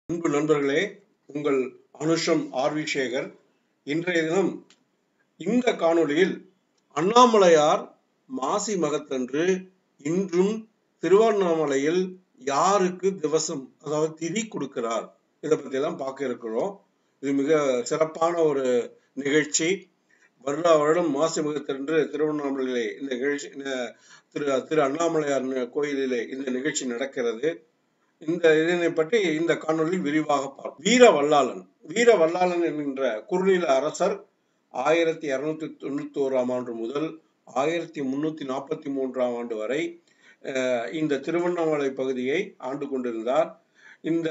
அன்பு நண்பர்களே உங்கள் அனுஷம் ஆர்வி சேகர் இன்றைய தினம் இந்த காணொளியில் அண்ணாமலையார் மாசி மகத்தன்று இன்றும் திருவண்ணாமலையில் யாருக்கு திவசம் அதாவது திதி கொடுக்கிறார் இதை பத்தி எல்லாம் பார்க்க இருக்கிறோம் இது மிக சிறப்பான ஒரு நிகழ்ச்சி வருடா வருடம் மாசி மகத்தன்று திருவண்ணாமலையிலே இந்த நிகழ்ச்சி இந்த திரு திரு அண்ணாமலையார் கோயிலிலே இந்த நிகழ்ச்சி நடக்கிறது இந்த இதனை பற்றி இந்த காணொலியில் விரிவாக பார்ப்போம் வீர வல்லாளன் வீர வல்லாளன் என்கின்ற குறுநில அரசர் ஆயிரத்தி இருநூத்தி தொண்ணூத்தி ஓராம் ஆண்டு முதல் ஆயிரத்தி முன்னூத்தி நாற்பத்தி மூன்றாம் ஆண்டு வரை அஹ், இந்த திருவண்ணாமலை பகுதியை ஆண்டு கொண்டிருந்தார் இந்த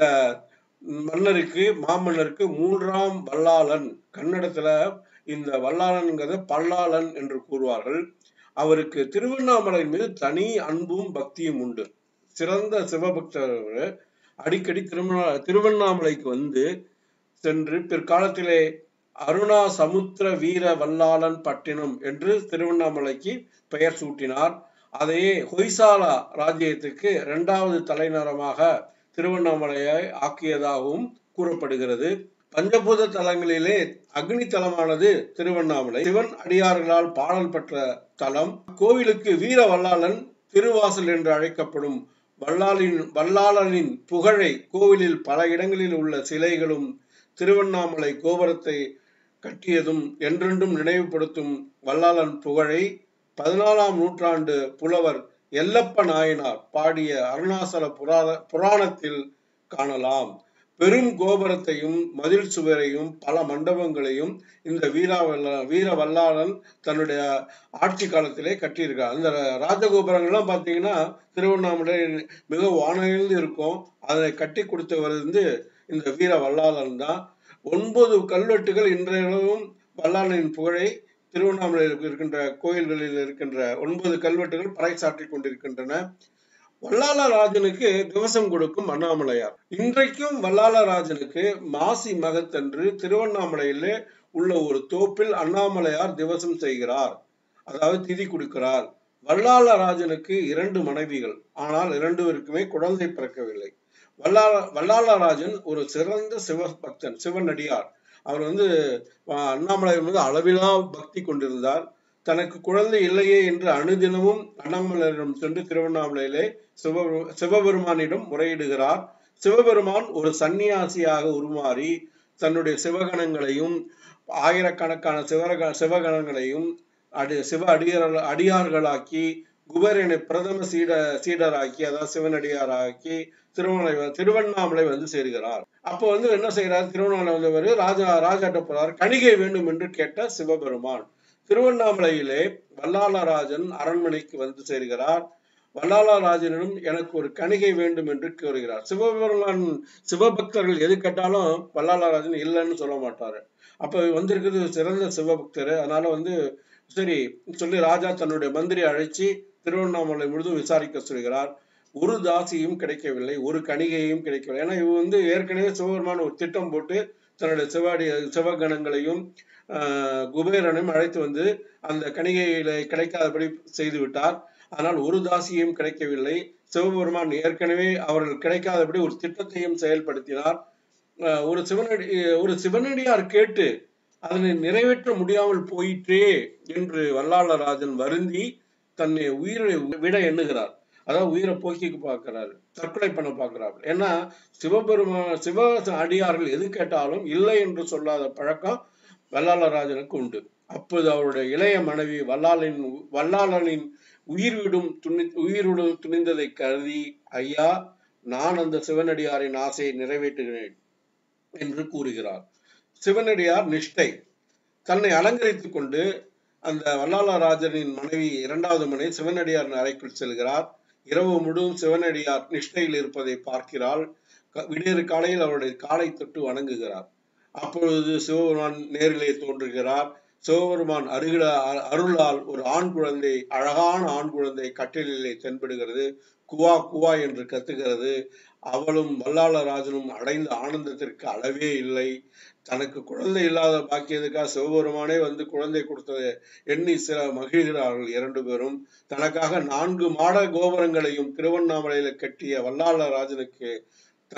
மன்னருக்கு மாமன்னருக்கு மூன்றாம் வல்லாளன் கன்னடத்துல இந்த வல்லாளன்கிறத பல்லாளன் என்று கூறுவார்கள் அவருக்கு திருவண்ணாமலை மீது தனி அன்பும் பக்தியும் உண்டு சிறந்த சிவபக்தர் அவரு. அடிக்கடி திருவண்ணா திருவண்ணாமலைக்கு வந்து சென்று பிற்காலத்திலே அருணா சமுத்திர வீர வல்லாளன் பட்டினம் என்று திருவண்ணாமலைக்கு பெயர் சூட்டினார் அதையே ஹொய்சாலா ராஜ்யத்துக்கு இரண்டாவது தலைநகரமாக திருவண்ணாமலையை ஆக்கியதாகவும் கூறப்படுகிறது பஞ்சபூத தலங்களிலே அக்னி தலமானது திருவண்ணாமலை சிவன் அடியார்களால் பாடல் பெற்ற தலம் கோவிலுக்கு வீர வல்லாளன் திருவாசல் என்று அழைக்கப்படும் வல்லாளின் வல்லாளனின் புகழை கோவிலில் பல இடங்களில் உள்ள சிலைகளும் திருவண்ணாமலை கோபுரத்தை கட்டியதும் என்றென்றும் நினைவுபடுத்தும் வல்லாளன் புகழை பதினாலாம் நூற்றாண்டு புலவர் எல்லப்ப நாயனார் பாடிய அருணாசல புராண புராணத்தில் காணலாம் பெரும் கோபுரத்தையும் மதில் சுவரையும் பல மண்டபங்களையும் இந்த வீரா வல்ல வீர வல்லாளன் தன்னுடைய ஆட்சி காலத்திலே கட்டியிருக்கார் அந்த ராஜகோபுரங்கள்லாம் பார்த்தீங்கன்னா திருவண்ணாமலை மிக வானகிழ்ந்து இருக்கும் அதை கட்டி கொடுத்தவர் வந்து இந்த வீர வல்லாளன் தான் ஒன்பது கல்வெட்டுகள் இன்றையளவும் வல்லாளனின் புகழை திருவண்ணாமலையில் இருக்கின்ற கோயில்களில் இருக்கின்ற ஒன்பது கல்வெட்டுகள் பறைசாற்றிக் கொண்டிருக்கின்றன வல்லாளராஜனுக்கு திவசம் கொடுக்கும் அண்ணாமலையார் இன்றைக்கும் வல்லாளராஜனுக்கு மாசி மகத்தன்று திருவண்ணாமலையிலே உள்ள ஒரு தோப்பில் அண்ணாமலையார் திவசம் செய்கிறார் அதாவது திதி கொடுக்கிறார் வல்லாளராஜனுக்கு இரண்டு மனைவிகள் ஆனால் இரண்டு பேருக்குமே குழந்தை பிறக்கவில்லை வல்லாள வல்லாளராஜன் ஒரு சிறந்த சிவபக்தன் சிவனடியார் அவர் வந்து அஹ், அண்ணாமலை மீது அளவிலா பக்தி கொண்டிருந்தார் தனக்கு குழந்தை இல்லையே என்று அனுதினமும் அண்ணாமலையிடம் சென்று திருவண்ணாமலையிலே சிவ சிவபெருமானிடம் முறையிடுகிறார் சிவபெருமான் ஒரு சன்னியாசியாக உருமாறி தன்னுடைய சிவகணங்களையும் ஆயிரக்கணக்கான சிவக சிவகணங்களையும் அடி சிவ அடியார் அடியார்களாக்கி குபேரனை பிரதம சீட சீடராக்கி அதாவது சிவனடியாராக்கி திருவண்ணாமலை வ- திருவண்ணாமலை வந்து சேர்கிறார் அப்போ வந்து என்ன செய்யறார் திருவண்ணாமலை வந்தவர் ராஜா ராஜாட்ட போறார் கணிகை வேண்டும் என்று கேட்ட சிவபெருமான் திருவண்ணாமலையிலே வல்லாளராஜன் அரண்மனைக்கு வந்து சேர்கிறார் வல்லாளராஜனிடம் எனக்கு ஒரு கணிகை வேண்டும் என்று கூறுகிறார் சிவபெருமான் சிவபக்தர்கள் எது கேட்டாலும் வல்லாளராஜன் இல்லைன்னு சொல்ல மாட்டாரு அப்ப வந்திருக்கிறது ஒரு சிறந்த சிவபக்தர் அதனால வந்து சரி சொல்லி ராஜா தன்னுடைய மந்திரி அழைச்சி திருவண்ணாமலை முழுதும் விசாரிக்க சொல்கிறார் ஒரு தாசியும் கிடைக்கவில்லை ஒரு கணிகையும் கிடைக்கவில்லை ஏன்னா இவ வந்து ஏற்கனவே சிவபெருமான் ஒரு திட்டம் போட்டு தன்னுடைய சிவாடி சிவகணங்களையும் ஆஹ், குபேரனையும் அழைத்து வந்து அந்த கணிகையில கிடைக்காதபடி செய்து விட்டார் ஆனால் ஒரு தாசியும் கிடைக்கவில்லை சிவபெருமான் ஏற்கனவே அவர்கள் கிடைக்காதபடி ஒரு திட்டத்தையும் செயல்படுத்தினார் ஆஹ், ஒரு சிவனடி ஒரு சிவனடியார் கேட்டு அதனை நிறைவேற்ற முடியாமல் போயிற்றே என்று வல்லாளராஜன் வருந்தி தன்னை உயிரை விட எண்ணுகிறார் அதாவது உயிரை போக்கி பார்க்கிறாரு தற்கொலை பண்ண பார்க்கிறார் ஏன்னா சிவபெருமா சிவ அடியார்கள் எது கேட்டாலும் இல்லை என்று சொல்லாத பழக்கம் வல்லாளராஜனுக்கு உண்டு அப்போது அவருடைய இளைய மனைவி வல்லாளின் வல்லாளனின் உயிர் விடும் துணி உயிரிடும் துணிந்ததை கருதி ஐயா நான் அந்த சிவனடியாரின் ஆசையை நிறைவேற்றுகிறேன் என்று கூறுகிறார் சிவனடியார் நிஷ்டை தன்னை அலங்கரித்துக் கொண்டு அந்த வல்லாளராஜனின் மனைவி இரண்டாவது மனைவி சிவனடியார் அறைக்குள் செல்கிறார் இரவு முழுவதும் சிவனடியார் நிஷ்டையில் இருப்பதை பார்க்கிறாள் க- விடியற் காலையில் அவருடைய காலை தொட்டு வணங்குகிறார் அப்பொழுது சிவபெருமான் நேரிலே தோன்றுகிறார் சிவபெருமான் அருகில அ- அருளால் ஒரு ஆண் குழந்தை அழகான ஆண் குழந்தை கட்டிலிலே தென்படுகிறது குவா குவா என்று கத்துகிறது அவளும் வல்லாளராஜனும் அடைந்த ஆனந்தத்திற்கு அளவே இல்லை தனக்கு குழந்தை இல்லாத பாக்கியதுக்காக சிவபெருமானே வந்து குழந்தை கொடுத்ததை எண்ணி சில மகிழ்கிறார்கள் இரண்டு பேரும் தனக்காக நான்கு மாட கோபுரங்களையும் திருவண்ணாமலையில கட்டிய வல்லாளராஜனுக்கு தன்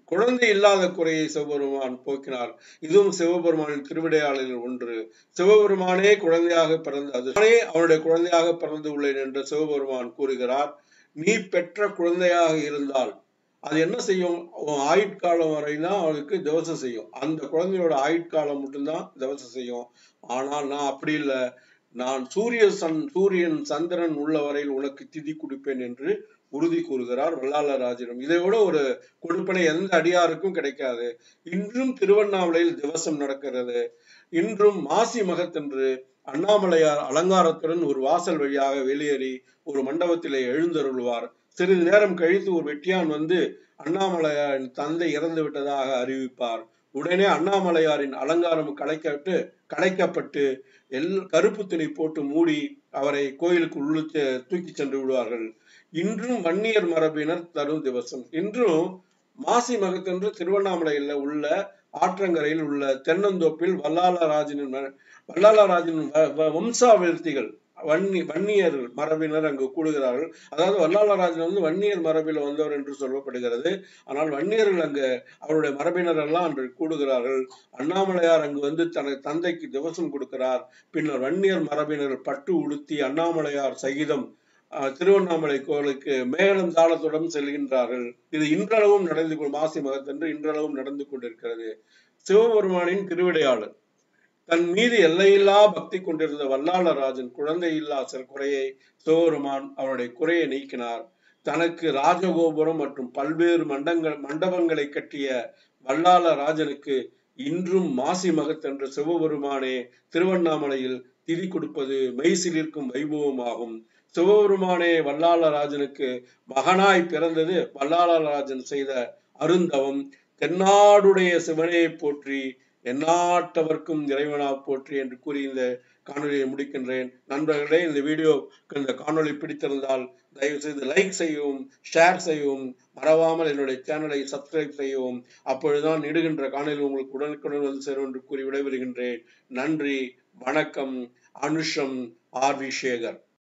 குழந்தை இல்லாத குறையை சிவபெருமான் போக்கினார் இதுவும் சிவபெருமானின் திருவிடையாளரில் ஒன்று சிவபெருமானே குழந்தையாக பிறந்தது நானே அவனுடைய குழந்தையாக பிறந்து உள்ளேன் என்று சிவபெருமான் கூறுகிறார் நீ பெற்ற குழந்தையாக இருந்தால் அது என்ன செய்யும் உன் ஆயுட்காலம் வரைதான் அவளுக்கு தவசம் செய்யும் அந்த குழந்தையோட ஆயுட்காலம் மட்டும்தான் தவசம் செய்யும் ஆனால் நான் அப்படி இல்லை நான் சூரிய சன் சூரியன் சந்திரன் உள்ள வரையில் உனக்கு திதி கொடுப்பேன் என்று உறுதி கூறுகிறார் வல்லாளராஜிடம் இதை விட ஒரு கொடுப்பனை எந்த அடியாருக்கும் கிடைக்காது இன்றும் திருவண்ணாமலையில் திவசம் நடக்கிறது இன்றும் மாசி மகத்தன்று அண்ணாமலையார் அலங்காரத்துடன் ஒரு வாசல் வழியாக வெளியேறி ஒரு மண்டபத்திலே எழுந்தருள்வார் சிறிது நேரம் கழித்து ஒரு வெட்டியான் வந்து அண்ணாமலையாரின் தந்தை இறந்து விட்டதாக அறிவிப்பார் உடனே அண்ணாமலையாரின் அலங்காரம் கலைக்கப்பட்டு கலைக்கப்பட்டு எல் கருப்பு துணி போட்டு மூடி அவரை கோயிலுக்கு உள்ளுத்து தூக்கி சென்று விடுவார்கள் இன்றும் வன்னியர் மரபினர் தரும் திவசம் இன்றும் மாசி மகத்தன்று திருவண்ணாமலையில் உள்ள ஆற்றங்கரையில் உள்ள தென்னந்தோப்பில் வல்லாளராஜனின் வல்லாளராஜனின் வம்சாவிருத்திகள் வன்னி வன்னியர் மரபினர் அங்கு கூடுகிறார்கள் அதாவது வல்லாளராஜன் வந்து வன்னியர் மரபில் வந்தவர் என்று சொல்லப்படுகிறது ஆனால் வன்னியர்கள் அங்கு அவருடைய மரபினர் எல்லாம் அன்று கூடுகிறார்கள் அண்ணாமலையார் அங்கு வந்து தனது தந்தைக்கு திவசம் கொடுக்கிறார் பின்னர் வன்னியர் மரபினர் பட்டு உடுத்தி அண்ணாமலையார் சகிதம் திருவண்ணாமலை கோவிலுக்கு மேலும் தாளத்துடன் செல்கின்றார்கள் இது இன்றளவும் நடந்து மாசி மகத்தன்று இன்றளவும் நடந்து கொண்டிருக்கிறது சிவபெருமானின் திருவிடையாளர் தன் மீது எல்லையில்லா பக்தி கொண்டிருந்த வல்லாளராஜன் குழந்தை இல்லா சில குறையை சிவபெருமான் அவருடைய குறையை நீக்கினார் தனக்கு ராஜகோபுரம் மற்றும் பல்வேறு மண்டங்கள் மண்டபங்களை கட்டிய வல்லாள ராஜனுக்கு இன்றும் மாசி மகத்தன்று சிவபெருமானே திருவண்ணாமலையில் திதி கொடுப்பது மெய்சிலிருக்கும் வைபவமாகும் சிவபெருமானே வல்லாளராஜனுக்கு மகனாய் பிறந்தது வல்லாளராஜன் செய்த அருந்தவம் தென்னாடுடைய சிவனையை போற்றி எந்நாட்டவர்க்கும் இறைவனா போற்றி என்று கூறி இந்த காணொலியை முடிக்கின்றேன் நண்பர்களே இந்த வீடியோ இந்த காணொலி பிடித்திருந்தால் தயவு செய்து லைக் செய்யவும் ஷேர் செய்யவும் மறவாமல் என்னுடைய சேனலை சப்ஸ்கிரைப் செய்யவும் அப்பொழுதுதான் இடுகின்ற காணொலி உங்களுக்கு உடனுக்குடன் வந்து சேரும் என்று கூறி விடைபெறுகின்றேன் நன்றி வணக்கம் அனுஷம் ஆர் வி சேகர்